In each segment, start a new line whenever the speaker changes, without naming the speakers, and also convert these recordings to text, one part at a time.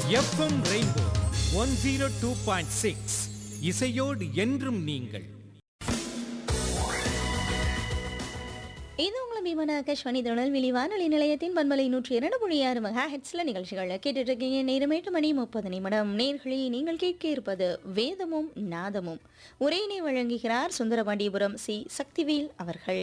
FM rainbow one zero two point six இசையோடு என்றும் நீங்கள்
இது உங்களை பீமன ஆகாஷ்வாணி திருநெல்வேலி வானொலி நிலையத்தின் பண்பலை நூற்றி இரண்டு புள்ளி ஆறு மெகா ஹெட்ஸ்ல நிகழ்ச்சிகளை கேட்டுட்டு இருக்கீங்க நேரம் எட்டு மணி முப்பது நிமிடம் நேர்களே நீங்கள் கேட்க இருப்பது வேதமும் நாதமும் உரையினை வழங்குகிறார் சுந்தரபாண்டியபுரம் சி சக்திவேல் அவர்கள்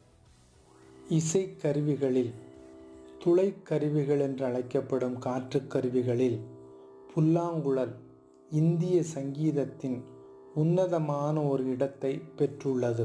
இசைக்கருவிகளில் துளைக்கருவிகள் என்று அழைக்கப்படும் காற்றுக் கருவிகளில் புல்லாங்குழல் இந்திய சங்கீதத்தின் உன்னதமான ஒரு இடத்தை பெற்றுள்ளது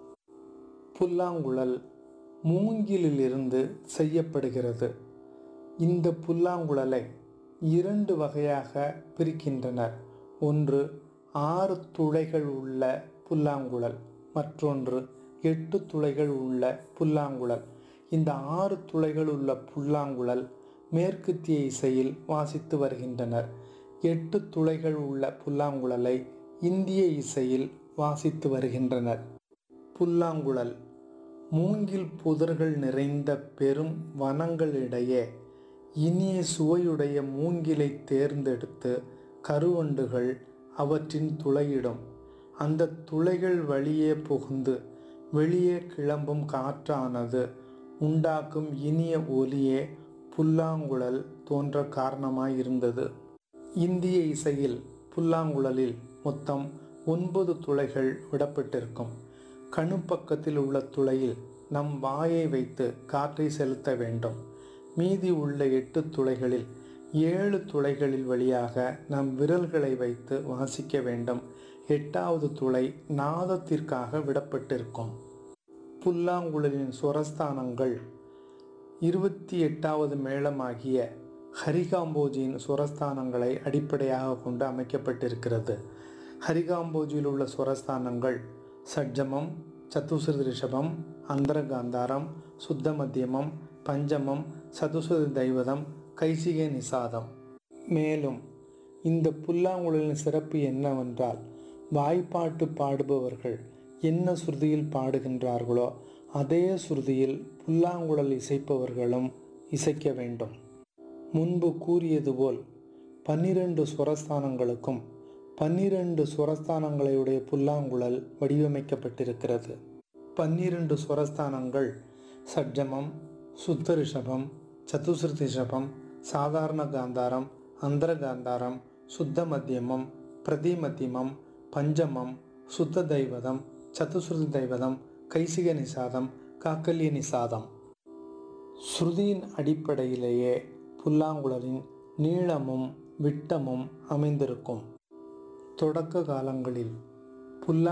புல்லாங்குழல் மூங்கிலிலிருந்து செய்யப்படுகிறது இந்த புல்லாங்குழலை இரண்டு வகையாக பிரிக்கின்றனர் ஒன்று ஆறு துளைகள் உள்ள புல்லாங்குழல் மற்றொன்று எட்டு துளைகள் உள்ள புல்லாங்குழல் இந்த ஆறு துளைகள் உள்ள புல்லாங்குழல் மேற்கத்திய இசையில் வாசித்து வருகின்றனர் எட்டு துளைகள் உள்ள புல்லாங்குழலை இந்திய இசையில் வாசித்து வருகின்றனர் புல்லாங்குழல் மூங்கில் புதர்கள் நிறைந்த பெரும் வனங்களிடையே இனிய சுவையுடைய மூங்கிலை தேர்ந்தெடுத்து கருவண்டுகள் அவற்றின் துளையிடும் அந்த துளைகள் வழியே புகுந்து வெளியே கிளம்பும் காற்றானது உண்டாக்கும் இனிய ஒலியே புல்லாங்குழல் தோன்ற காரணமாயிருந்தது இந்திய இசையில் புல்லாங்குழலில் மொத்தம் ஒன்பது துளைகள் விடப்பட்டிருக்கும் கணுப்பக்கத்தில் உள்ள துளையில் நம் வாயை வைத்து காற்றை செலுத்த வேண்டும் மீதி உள்ள எட்டு துளைகளில் ஏழு துளைகளில் வழியாக நம் விரல்களை வைத்து வாசிக்க வேண்டும் எட்டாவது துளை நாதத்திற்காக விடப்பட்டிருக்கும் புல்லாங்குழலின் சுரஸ்தானங்கள் இருபத்தி எட்டாவது மேளமாகிய ஹரிகாம்போஜியின் சுரஸ்தானங்களை அடிப்படையாக கொண்டு அமைக்கப்பட்டிருக்கிறது ஹரிகாம்போஜியில் உள்ள சுரஸ்தானங்கள் சட்ஜமம் சத்துசுருதி ரிஷபம் அந்தரகாந்தாரம் சுத்த மத்தியமம் பஞ்சமம் சதுசுருதி தைவதம் கைசிக நிசாதம் மேலும் இந்த புல்லாங்குழலின் சிறப்பு என்னவென்றால் வாய்ப்பாட்டு பாடுபவர்கள் என்ன சுருதியில் பாடுகின்றார்களோ அதே சுருதியில் புல்லாங்குழல் இசைப்பவர்களும் இசைக்க வேண்டும் முன்பு கூறியது போல் பன்னிரண்டு சுரஸ்தானங்களுக்கும் பன்னிரண்டு சுரஸ்தானங்களையுடைய புல்லாங்குழல் வடிவமைக்கப்பட்டிருக்கிறது பன்னிரண்டு சுரஸ்தானங்கள் சட்ஜமம் சுத்த ரிஷபம் சதுசுருதி ரிஷபம் சாதாரண காந்தாரம் அந்தர காந்தாரம் சுத்த மத்தியமம் பிரதிமத்தியமம் பஞ்சமம் சுத்த தைவதம் சதுசுருதி தைவதம் கைசிக நிசாதம் காக்கல்ய நிசாதம் ஸ்ருதியின் அடிப்படையிலேயே புல்லாங்குழலின் நீளமும் விட்டமும் அமைந்திருக்கும் தொடக்க காலங்களில் புல்லா